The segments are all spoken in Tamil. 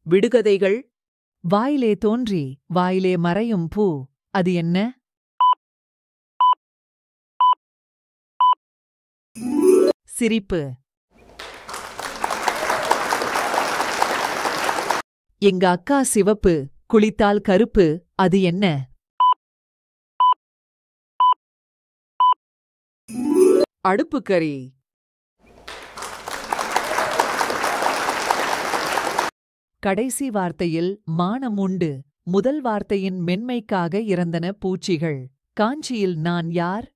விடுகதைகள் வாயிலே தோன்றி வாயிலே மறையும் பூ அது என்ன சிரிப்பு எங்க அக்கா சிவப்பு குளித்தால் கருப்பு அது என்ன அடுப்புக்கறி கடைசி வார்த்தையில் மானம் உண்டு முதல் வார்த்தையின் மென்மைக்காக இறந்தன பூச்சிகள் காஞ்சியில் நான் யார்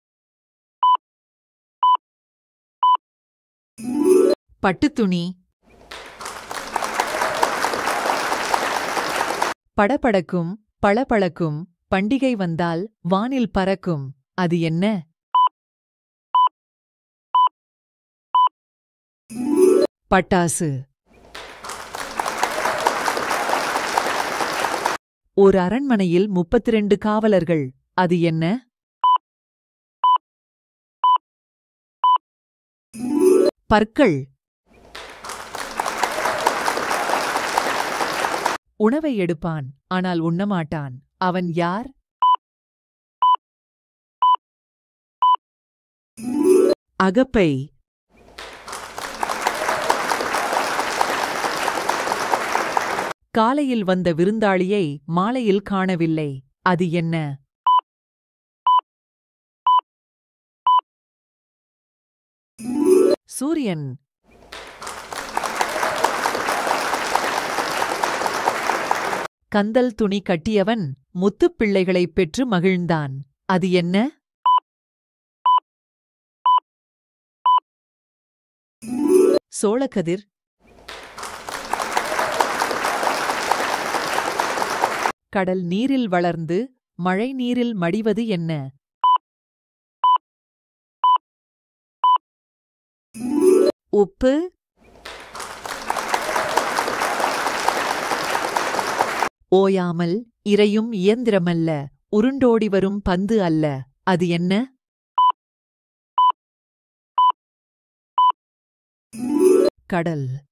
பட்டுத்துணி படபடக்கும் பளபளக்கும் பண்டிகை வந்தால் வானில் பறக்கும் அது என்ன பட்டாசு ஒரு அரண்மனையில் முப்பத்திரண்டு காவலர்கள் அது என்ன பற்கள் உணவை எடுப்பான் ஆனால் உண்ணமாட்டான் அவன் யார் அகப்பை காலையில் வந்த விருந்தாளியை மாலையில் காணவில்லை அது என்ன சூரியன் கந்தல் துணி கட்டியவன் முத்துப் பிள்ளைகளைப் பெற்று மகிழ்ந்தான் அது என்ன சோளக்கதிர் கடல் நீரில் வளர்ந்து மழை நீரில் மடிவது என்ன உப்பு ஓயாமல் இரையும் இயந்திரமல்ல உருண்டோடி வரும் பந்து அல்ல அது என்ன கடல்